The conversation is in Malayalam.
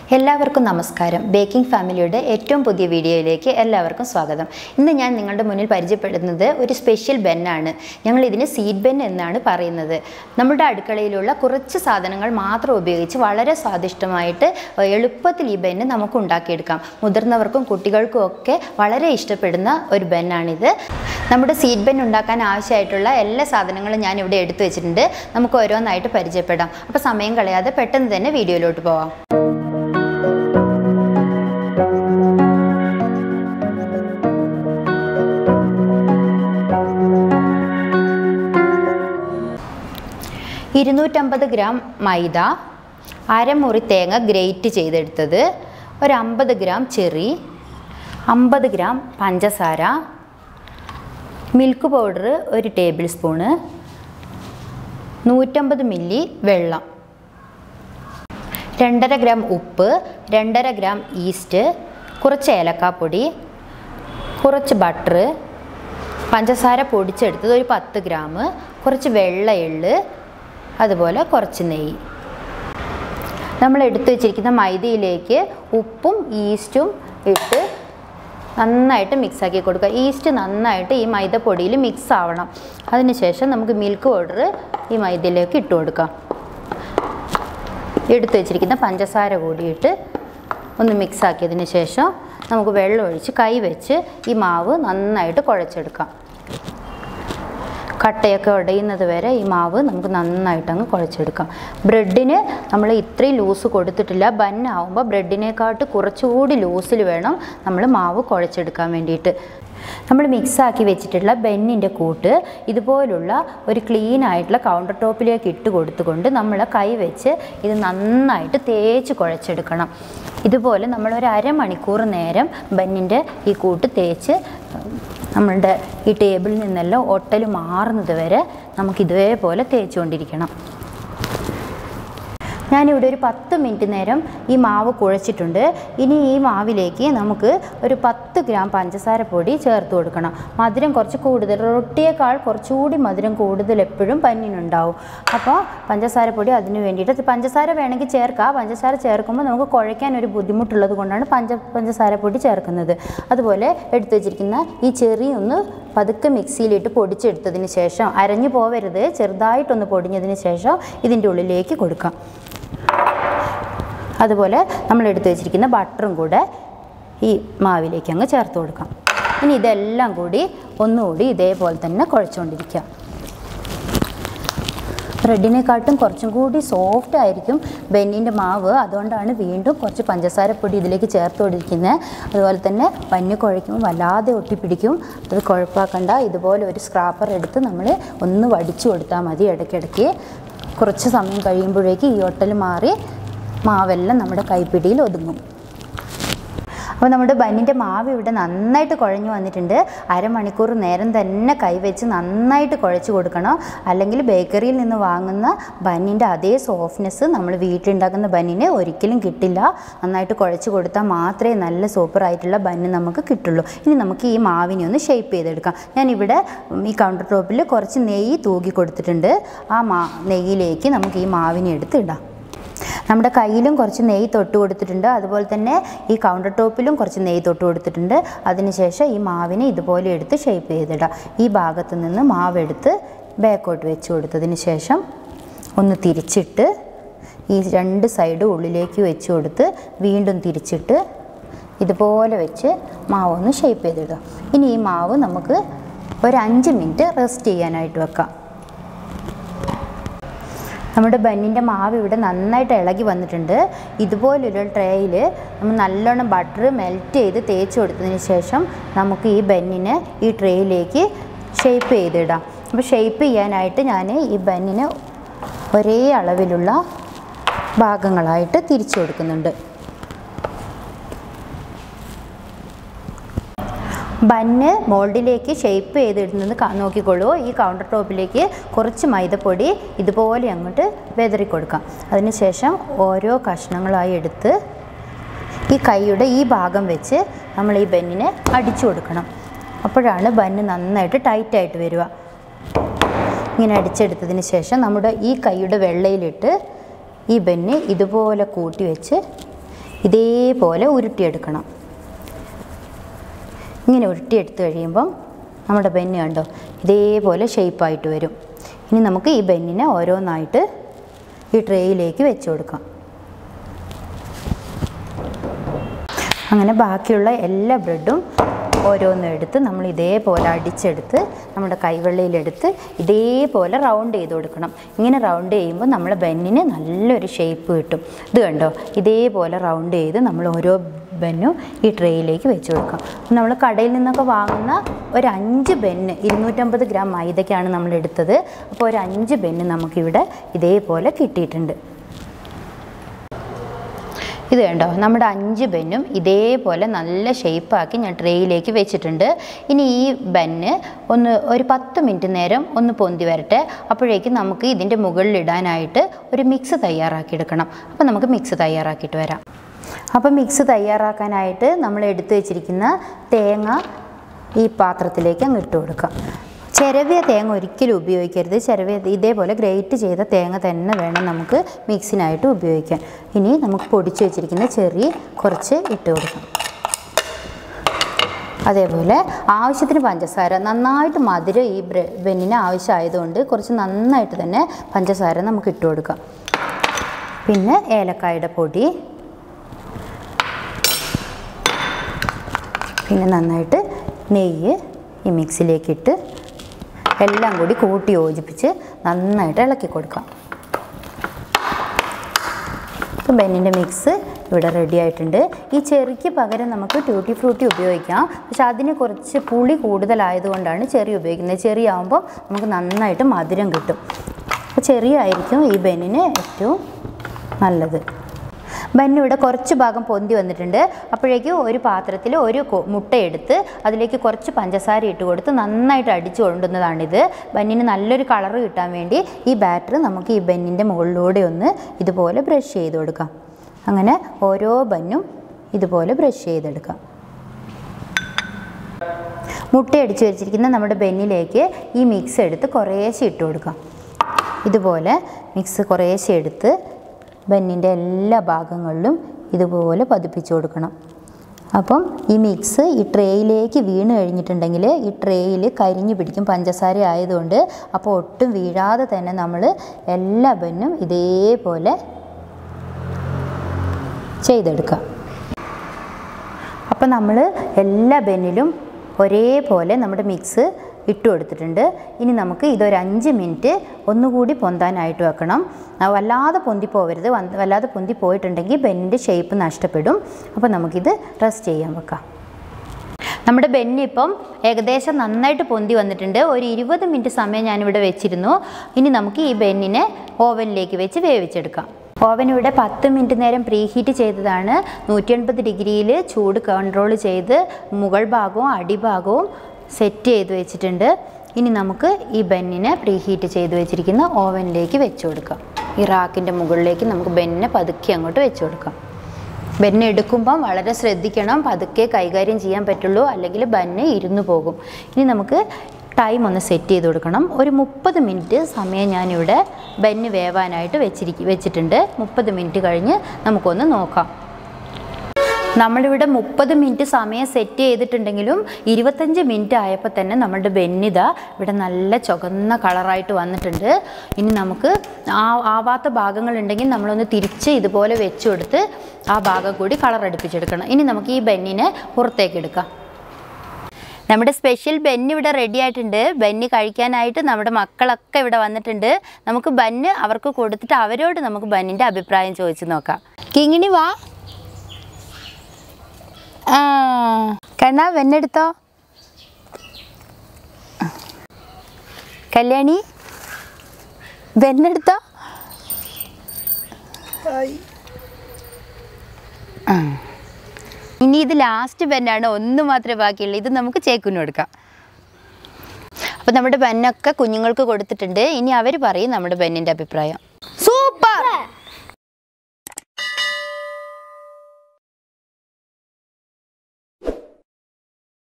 എല്ലാവർക്കും നമസ്കാരം ബേക്കിംഗ് ഫാമിലിയുടെ ഏറ്റവും പുതിയ വീഡിയോയിലേക്ക് എല്ലാവർക്കും സ്വാഗതം ഇന്ന് ഞാൻ നിങ്ങളുടെ മുന്നിൽ പരിചയപ്പെടുന്നത് ഒരു സ്പെഷ്യൽ ബെന്നാണ് ഞങ്ങൾ ഇതിന് സീഡ് ബെൻ എന്നാണ് പറയുന്നത് നമ്മുടെ അടുക്കളയിലുള്ള കുറച്ച് സാധനങ്ങൾ മാത്രം ഉപയോഗിച്ച് വളരെ സ്വാദിഷ്ടമായിട്ട് എളുപ്പത്തിൽ ഈ ബെന്ന് നമുക്ക് ഉണ്ടാക്കിയെടുക്കാം മുതിർന്നവർക്കും കുട്ടികൾക്കും ഒക്കെ വളരെ ഇഷ്ടപ്പെടുന്ന ഒരു ബെന്നാണിത് നമ്മുടെ സീഡ് ബെൻ ഉണ്ടാക്കാൻ ആവശ്യമായിട്ടുള്ള എല്ലാ സാധനങ്ങളും ഞാൻ ഇവിടെ എടുത്തു വെച്ചിട്ടുണ്ട് നമുക്ക് ഓരോന്നായിട്ട് പരിചയപ്പെടാം അപ്പോൾ സമയം കളയാതെ പെട്ടെന്ന് തന്നെ വീഡിയോയിലോട്ട് പോവാം ഇരുന്നൂറ്റമ്പത് ഗ്രാം മൈദ അരമുറി തേങ്ങ ഗ്രേറ്റ് ചെയ്തെടുത്തത് ഒരു അമ്പത് ഗ്രാം ചെറി അമ്പത് ഗ്രാം പഞ്ചസാര മിൽക്ക് പൗഡർ ഒരു ടേബിൾ സ്പൂണ് നൂറ്റമ്പത് മില്ലി വെള്ളം രണ്ടര ഗ്രാം ഉപ്പ് രണ്ടര ഗ്രാം ഈസ്റ്റ് കുറച്ച് ഏലക്കാപ്പൊടി കുറച്ച് ബട്ടർ പഞ്ചസാര പൊടിച്ചെടുത്തത് ഒരു പത്ത് ഗ്രാം കുറച്ച് വെള്ള എള്ള് അതുപോലെ കുറച്ച് നെയ്യ് നമ്മൾ എടുത്തു വെച്ചിരിക്കുന്ന മൈദയിലേക്ക് ഉപ്പും ഈസ്റ്റും ഇട്ട് നന്നായിട്ട് മിക്സ് ആക്കി കൊടുക്കുക ഈസ്റ്റ് നന്നായിട്ട് ഈ മൈദപ്പൊടിയിൽ മിക്സ് ആവണം അതിനുശേഷം നമുക്ക് മിൽക്ക് പൗഡർ ഈ മൈദയിലേക്ക് ഇട്ട് കൊടുക്കാം എടുത്തു വെച്ചിരിക്കുന്ന പഞ്ചസാര കൂടിയിട്ട് ഒന്ന് മിക്സ് ആക്കിയതിന് ശേഷം നമുക്ക് വെള്ളം ഒഴിച്ച് കൈ വെച്ച് ഈ മാവ് നന്നായിട്ട് കുഴച്ചെടുക്കാം കട്ടയൊക്കെ ഉടയുന്നത് വരെ ഈ മാവ് നമുക്ക് നന്നായിട്ട് അങ്ങ് കുഴച്ചെടുക്കാം ബ്രെഡിന് നമ്മൾ ഇത്രയും ലൂസ് കൊടുത്തിട്ടില്ല ബന്നാവുമ്പോൾ ബ്രെഡിനെക്കാട്ട് കുറച്ചുകൂടി ലൂസിൽ വേണം നമ്മൾ മാവ് കുഴച്ചെടുക്കാൻ വേണ്ടിയിട്ട് നമ്മൾ മിക്സാക്കി വെച്ചിട്ടുള്ള ബെന്നിൻ്റെ കൂട്ട് ഇതുപോലുള്ള ഒരു ക്ലീൻ ആയിട്ടുള്ള കൗണ്ടർ ടോപ്പിലേക്ക് ഇട്ട് കൊടുത്തുകൊണ്ട് നമ്മൾ കൈ വെച്ച് ഇത് നന്നായിട്ട് തേച്ച് കുഴച്ചെടുക്കണം ഇതുപോലെ നമ്മൾ ഒരു അരമണിക്കൂർ നേരം ബന്നിൻ്റെ ഈ കൂട്ട് തേച്ച് നമ്മളുടെ ഈ ടേബിളിൽ നിന്നെല്ലാം ഒട്ടൽ മാറുന്നത് വരെ നമുക്ക് ഇതേപോലെ തേച്ചുകൊണ്ടിരിക്കണം ഞാനിവിടെ ഒരു പത്ത് മിനിറ്റ് നേരം ഈ മാവ് കുഴച്ചിട്ടുണ്ട് ഇനി ഈ മാവിലേക്ക് നമുക്ക് ഒരു പത്ത് ഗ്രാം പഞ്ചസാര പൊടി ചേർത്ത് കൊടുക്കണം മധുരം കുറച്ച് കൂടുതൽ റൊട്ടിയേക്കാൾ കുറച്ചുകൂടി മധുരം കൂടുതൽ എപ്പോഴും പന്നിനുണ്ടാവും അപ്പോൾ പഞ്ചസാര പൊടി അതിന് വേണ്ടിയിട്ട് പഞ്ചസാര വേണമെങ്കിൽ ചേർക്കാം പഞ്ചസാര ചേർക്കുമ്പോൾ നമുക്ക് കുഴയ്ക്കാൻ ഒരു ബുദ്ധിമുട്ടുള്ളത് കൊണ്ടാണ് പഞ്ച പഞ്ചസാര പൊടി ചേർക്കുന്നത് അതുപോലെ എടുത്തു വെച്ചിരിക്കുന്ന ഈ ചെറിയ ഒന്ന് പതുക്കെ മിക്സിയിലിട്ട് പൊടിച്ചെടുത്തതിന് ശേഷം അരഞ്ഞു പോവരുത് ചെറുതായിട്ടൊന്ന് പൊടിഞ്ഞതിന് ശേഷം ഇതിൻ്റെ ഉള്ളിലേക്ക് കൊടുക്കാം അതുപോലെ നമ്മൾ എടുത്തു വെച്ചിരിക്കുന്ന ബട്ടറും കൂടെ ഈ മാവിലേക്ക് അങ്ങ് ചേർത്ത് കൊടുക്കാം ഇനി ഇതെല്ലാം കൂടി ഒന്നുകൂടി ഇതേപോലെ തന്നെ കുഴച്ചുകൊണ്ടിരിക്കുക ബ്രെഡിനെക്കാട്ടും കുറച്ചും കൂടി സോഫ്റ്റ് ആയിരിക്കും ബെന്നിൻ്റെ മാവ് അതുകൊണ്ടാണ് വീണ്ടും കുറച്ച് പഞ്ചസാരപ്പൊടി ഇതിലേക്ക് ചേർത്ത് കൊടുക്കുന്നത് അതുപോലെ തന്നെ പഞ്ഞ് കുഴയ്ക്കുമ്പോൾ വല്ലാതെ ഒട്ടിപ്പിടിക്കും അത് കുഴപ്പമാക്കണ്ട ഇതുപോലെ ഒരു സ്ക്രാപ്പർ എടുത്ത് നമ്മൾ ഒന്ന് വടിച്ചു കൊടുത്താൽ മതി ഇടയ്ക്കിടയ്ക്ക് കുറച്ച് സമയം കഴിയുമ്പോഴേക്ക് ഈ ഒട്ടൽ മാറി മാവെല്ലാം നമ്മുടെ കൈപ്പിടിയിൽ ഒതുങ്ങും അപ്പോൾ നമ്മുടെ ബന്നിൻ്റെ മാവ് ഇവിടെ നന്നായിട്ട് കുഴഞ്ഞു വന്നിട്ടുണ്ട് അരമണിക്കൂർ നേരം തന്നെ കൈവച്ച് നന്നായിട്ട് കുഴച്ച് കൊടുക്കണം അല്ലെങ്കിൽ ബേക്കറിയിൽ നിന്ന് വാങ്ങുന്ന ബന്നിൻ്റെ അതേ സോഫ്റ്റ്നെസ് നമ്മൾ വീട്ടിലുണ്ടാക്കുന്ന ബന്നിന് ഒരിക്കലും കിട്ടില്ല നന്നായിട്ട് കുഴച്ച് കൊടുത്താൽ മാത്രമേ നല്ല സൂപ്പറായിട്ടുള്ള ബന്ന് നമുക്ക് കിട്ടുള്ളൂ ഇനി നമുക്ക് ഈ മാവിനെ ഒന്ന് ഷേപ്പ് ചെയ്തെടുക്കാം ഞാനിവിടെ ഈ കൗണ്ടർ ടോപ്പിൽ കുറച്ച് നെയ്യ് തൂക്കി കൊടുത്തിട്ടുണ്ട് ആ മാ നെയ്യിലേക്ക് നമുക്ക് ഈ മാവിനെ എടുത്ത് ഇടാം നമ്മുടെ കയ്യിലും കുറച്ച് നെയ്യ് തൊട്ട് കൊടുത്തിട്ടുണ്ട് അതുപോലെ തന്നെ ഈ കൗണ്ടർ ടോപ്പിലും കുറച്ച് നെയ്യ് തൊട്ട് കൊടുത്തിട്ടുണ്ട് അതിനുശേഷം ഈ മാവിനെ ഇതുപോലെ എടുത്ത് ഷേപ്പ് ചെയ്തിടാം ഈ ഭാഗത്ത് നിന്ന് മാവെടുത്ത് ബാക്കോട്ട് വെച്ച് കൊടുത്തതിന് ശേഷം ഒന്ന് തിരിച്ചിട്ട് ഈ രണ്ട് സൈഡ് ഉള്ളിലേക്ക് വെച്ച് കൊടുത്ത് വീണ്ടും തിരിച്ചിട്ട് ഇതുപോലെ വെച്ച് മാവ് ഒന്ന് ഷേപ്പ് ചെയ്തിടുക ഇനി ഈ മാവ് നമുക്ക് ഒരു അഞ്ച് മിനിറ്റ് റെസ്റ്റ് ചെയ്യാനായിട്ട് വെക്കാം നമ്മുടെ ബന്നിൻ്റെ മാവ് ഇവിടെ നന്നായിട്ട് ഇളകി വന്നിട്ടുണ്ട് ഇതുപോലൊരു ട്രേയിൽ നമ്മൾ നല്ലോണം ബട്ടർ മെൽറ്റ് ചെയ്ത് തേച്ച് കൊടുത്തതിന് ശേഷം നമുക്ക് ഈ ബന്നിനെ ഈ ട്രേയിലേക്ക് ഷേപ്പ് ചെയ്തിടാം അപ്പോൾ ഷേപ്പ് ചെയ്യാനായിട്ട് ഞാൻ ഈ ബന്നിന് ഒരേ അളവിലുള്ള ഭാഗങ്ങളായിട്ട് തിരിച്ചു കൊടുക്കുന്നുണ്ട് ബന്ന് മോൾഡിലേക്ക് ഷേപ്പ് ചെയ്തിടുന്നത് നോക്കിക്കോളൂ ഈ കൗണ്ടർ ടോപ്പിലേക്ക് കുറച്ച് മൈദപ്പൊടി ഇതുപോലെ അങ്ങോട്ട് വെതറി കൊടുക്കാം അതിനുശേഷം ഓരോ കഷ്ണങ്ങളായി എടുത്ത് ഈ കൈയുടെ ഈ ഭാഗം വെച്ച് നമ്മൾ ഈ ബന്നിനെ അടിച്ചു കൊടുക്കണം അപ്പോഴാണ് ബന്ന് നന്നായിട്ട് ടൈറ്റായിട്ട് വരിക ഇങ്ങനെ അടിച്ചെടുത്തതിന് ശേഷം നമ്മുടെ ഈ കൈയുടെ വെള്ളയിലിട്ട് ഈ ബന്ന് ഇതുപോലെ കൂട്ടി വെച്ച് ഇതേപോലെ ഉരുട്ടിയെടുക്കണം ഇങ്ങനെ ഉരുട്ടിയെടുത്ത് കഴിയുമ്പം നമ്മുടെ ബെന്ന് കണ്ടോ ഇതേപോലെ ഷേപ്പായിട്ട് വരും ഇനി നമുക്ക് ഈ ബെന്നിനെ ഓരോന്നായിട്ട് ഈ ട്രേയിലേക്ക് വെച്ച് കൊടുക്കാം അങ്ങനെ ബാക്കിയുള്ള എല്ലാ ബ്രെഡും ഓരോന്നും എടുത്ത് നമ്മൾ ഇതേപോലെ അടിച്ചെടുത്ത് നമ്മുടെ കൈവെള്ളയിലെടുത്ത് ഇതേപോലെ റൗണ്ട് ചെയ്ത് കൊടുക്കണം ഇങ്ങനെ റൗണ്ട് ചെയ്യുമ്പോൾ നമ്മളെ ബന്നിന് നല്ലൊരു ഷേപ്പ് കിട്ടും ഇത് കണ്ടോ ഇതേപോലെ റൗണ്ട് ചെയ്ത് നമ്മൾ ഓരോ ബെന്നും ഈ ട്രേയിലേക്ക് വെച്ച് കൊടുക്കാം നമ്മൾ കടയിൽ നിന്നൊക്കെ വാങ്ങുന്ന ഒരു അഞ്ച് ബെന്ന് ഇരുന്നൂറ്റമ്പത് ഗ്രാം മൈദയ്ക്കാണ് നമ്മൾ എടുത്തത് അപ്പോൾ ഒരു അഞ്ച് ബെന്ന് നമുക്കിവിടെ ഇതേപോലെ കിട്ടിയിട്ടുണ്ട് ഇത് കണ്ടോ നമ്മുടെ അഞ്ച് ബെന്നും ഇതേപോലെ നല്ല ഷേപ്പാക്കി ഞാൻ ട്രേയിലേക്ക് വെച്ചിട്ടുണ്ട് ഇനി ഈ ബന്ന് ഒന്ന് ഒരു പത്ത് മിനിറ്റ് നേരം ഒന്ന് പൊന്തി വരട്ടെ അപ്പോഴേക്കും നമുക്ക് ഇതിൻ്റെ മുകളിൽ ഇടാനായിട്ട് ഒരു മിക്സ് തയ്യാറാക്കിയെടുക്കണം അപ്പോൾ നമുക്ക് മിക്സ് തയ്യാറാക്കിയിട്ട് വരാം അപ്പോൾ മിക്സ് തയ്യാറാക്കാനായിട്ട് നമ്മൾ എടുത്തു വെച്ചിരിക്കുന്ന തേങ്ങ ഈ പാത്രത്തിലേക്ക് അങ്ങ് ഇട്ട് കൊടുക്കാം ചിരവിയ തേങ്ങ ഒരിക്കലും ഉപയോഗിക്കരുത് ചിരവിയ ഇതേപോലെ ഗ്രേറ്റ് ചെയ്ത തേങ്ങ തന്നെ വേണം നമുക്ക് മിക്സിനായിട്ട് ഉപയോഗിക്കാൻ ഇനി നമുക്ക് പൊടിച്ചു വെച്ചിരിക്കുന്ന ചെറി കുറച്ച് ഇട്ട് കൊടുക്കാം അതേപോലെ ആവശ്യത്തിന് പഞ്ചസാര നന്നായിട്ട് മധുരം ഈ ബ്രെ ബെന്നിന് ആവശ്യമായതുകൊണ്ട് കുറച്ച് നന്നായിട്ട് തന്നെ പഞ്ചസാര നമുക്ക് ഇട്ട് കൊടുക്കാം പിന്നെ ഏലക്കായുടെ പൊടി പിന്നെ നന്നായിട്ട് നെയ്യ് ഈ മിക്സിയിലേക്കിട്ട് എല്ലാം കൂടി കൂട്ടി യോജിപ്പിച്ച് നന്നായിട്ട് ഇളക്കി കൊടുക്കാം ഇപ്പം ബെന്നിൻ്റെ മിക്സ് ഇവിടെ റെഡി ആയിട്ടുണ്ട് ഈ ചെറിക്ക് പകരം നമുക്ക് ട്യൂട്ടി ഫ്രൂട്ടി ഉപയോഗിക്കാം പക്ഷെ അതിന് കുറച്ച് പുളി കൂടുതലായതുകൊണ്ടാണ് ചെറി ഉപയോഗിക്കുന്നത് ചെറി ആകുമ്പോൾ നമുക്ക് നന്നായിട്ട് മധുരം കിട്ടും അപ്പോൾ ചെറിയായിരിക്കും ഈ ബെന്നിന് ഏറ്റവും നല്ലത് ബന്ന് ഇവിടെ കുറച്ച് ഭാഗം പൊന്തി വന്നിട്ടുണ്ട് അപ്പോഴേക്കും ഒരു പാത്രത്തിൽ ഒരു കൊ- മുട്ടയെടുത്ത് അതിലേക്ക് കുറച്ച് പഞ്ചസാര ഇട്ട് കൊടുത്ത് നന്നായിട്ട് അടിച്ചു കൊണ്ടുവന്നതാണിത് ബന്നിന് നല്ലൊരു കളറ് കിട്ടാൻ വേണ്ടി ഈ ബാറ്റർ നമുക്ക് ഈ ബന്നിൻ്റെ മുകളിലൂടെ ഒന്ന് ഇതുപോലെ ബ്രഷ് ചെയ്ത് കൊടുക്കാം അങ്ങനെ ഓരോ ബന്നും ഇതുപോലെ ബ്രഷ് ചെയ്തെടുക്കാം മുട്ട അടിച്ചു വെച്ചിരിക്കുന്ന നമ്മുടെ ബെന്നിലേക്ക് ഈ മിക്സ് എടുത്ത് കുറേശ്ശെ ഇട്ട് കൊടുക്കാം ഇതുപോലെ മിക്സ് കുറേശ്ശെ എടുത്ത് ബന്നിൻ്റെ എല്ലാ ഭാഗങ്ങളിലും ഇതുപോലെ പതിപ്പിച്ചു കൊടുക്കണം അപ്പം ഈ മിക്സ് ഈ ട്രേയിലേക്ക് വീണ് കഴിഞ്ഞിട്ടുണ്ടെങ്കിൽ ഈ ട്രേയിൽ കരിഞ്ഞു പിടിക്കും പഞ്ചസാര ആയതുകൊണ്ട് അപ്പോൾ ഒട്ടും വീഴാതെ തന്നെ നമ്മൾ എല്ലാ ബന്നും ഇതേപോലെ ചെയ്തെടുക്കാം അപ്പം നമ്മൾ എല്ലാ ബെന്നിലും ഒരേപോലെ നമ്മുടെ മിക്സ് ഇട്ട് കൊടുത്തിട്ടുണ്ട് ഇനി നമുക്ക് ഇതൊരു അഞ്ച് മിനിറ്റ് ഒന്നുകൂടി പൊന്താനായിട്ട് വെക്കണം ആ, വല്ലാതെ പൊന്തി പോവരുത് വന്ന് വല്ലാതെ പൊന്തി പോയിട്ടുണ്ടെങ്കിൽ ബെന്നിൻ്റെ ഷേപ്പ് നഷ്ടപ്പെടും അപ്പോൾ നമുക്കിത് റെസ്റ്റ് ചെയ്യാൻ വെക്കാം നമ്മുടെ ബെന്നി ഇപ്പം ഏകദേശം നന്നായിട്ട് പൊന്തി വന്നിട്ടുണ്ട് ഒരു ഇരുപത് മിനിറ്റ് സമയം ഞാനിവിടെ വെച്ചിരുന്നു ഇനി നമുക്ക് ഈ ബെന്നിനെ ഓവനിലേക്ക് വെച്ച് വേവിച്ചെടുക്കാം ഓവൻ ഇവിടെ പത്ത് മിനിറ്റ് നേരം പ്രീ ഹീറ്റ് ചെയ്തതാണ് നൂറ്റി എൺപത് ഡിഗ്രിയിൽ ചൂട് കൺട്രോൾ ചെയ്ത് മുകൾ ഭാഗവും അടിഭാഗവും സെറ്റ് ചെയ്ത് വെച്ചിട്ടുണ്ട് ഇനി നമുക്ക് ഈ ബെന്നിനെ പ്രീ ഹീറ്റ് ചെയ്ത് വെച്ചിരിക്കുന്ന ഓവനിലേക്ക് വെച്ച് കൊടുക്കാം ഈ റാക്കിൻ്റെ മുകളിലേക്ക് നമുക്ക് ബെന്നിനെ പതുക്കെ അങ്ങോട്ട് വെച്ച് കൊടുക്കാം ബന്ന് എടുക്കുമ്പം വളരെ ശ്രദ്ധിക്കണം പതുക്കെ കൈകാര്യം ചെയ്യാൻ പറ്റുള്ളൂ അല്ലെങ്കിൽ ബന്ന് ഇരുന്നു പോകും ഇനി നമുക്ക് ടൈം ഒന്ന് സെറ്റ് ചെയ്ത് കൊടുക്കണം ഒരു മുപ്പത് മിനിറ്റ് സമയം ഞാനിവിടെ ബന്ന് വേവാനായിട്ട് വെച്ചിരിക്കും വെച്ചിട്ടുണ്ട് മുപ്പത് മിനിറ്റ് കഴിഞ്ഞ് നമുക്കൊന്ന് നോക്കാം നമ്മളിവിടെ മുപ്പത് മിനിറ്റ് സമയം സെറ്റ് ചെയ്തിട്ടുണ്ടെങ്കിലും ഇരുപത്തഞ്ച് മിനിറ്റ് ആയപ്പോൾ തന്നെ നമ്മളുടെ ബെന്നിത ഇവിടെ നല്ല ചുവന്ന കളറായിട്ട് വന്നിട്ടുണ്ട് ഇനി നമുക്ക് ആ ആവാത്ത ഭാഗങ്ങളുണ്ടെങ്കിൽ നമ്മളൊന്ന് തിരിച്ച് ഇതുപോലെ വെച്ച് കൊടുത്ത് ആ ഭാഗം കൂടി കളർ അടുപ്പിച്ചെടുക്കണം ഇനി നമുക്ക് ഈ ബെന്നിനെ പുറത്തേക്ക് എടുക്കാം നമ്മുടെ സ്പെഷ്യൽ ബെന്ന് ഇവിടെ റെഡി ആയിട്ടുണ്ട് ബെന്ന് കഴിക്കാനായിട്ട് നമ്മുടെ മക്കളൊക്കെ ഇവിടെ വന്നിട്ടുണ്ട് നമുക്ക് ബന്ന് അവർക്ക് കൊടുത്തിട്ട് അവരോട് നമുക്ക് ബന്നിൻ്റെ അഭിപ്രായം ചോദിച്ചു നോക്കാം കിങ്ങിണി വാ ആ കണ്ണാ വെന്നെടുത്തോ കല്യാണി വെന്നെടുത്തോ ആ. ഇനി ഇത് ലാസ്റ്റ് ബെന്നാണ് ഒന്ന് മാത്രമേ ബാക്കിയുള്ളൂ ഇത് നമുക്ക് ചേക്കുന് കൊടുക്കാം അപ്പം നമ്മുടെ ബെന്നൊക്കെ കുഞ്ഞുങ്ങൾക്ക് കൊടുത്തിട്ടുണ്ട് ഇനി അവർ പറയും നമ്മുടെ ബെന്നിൻ്റെ അഭിപ്രായം സൂപ്പർ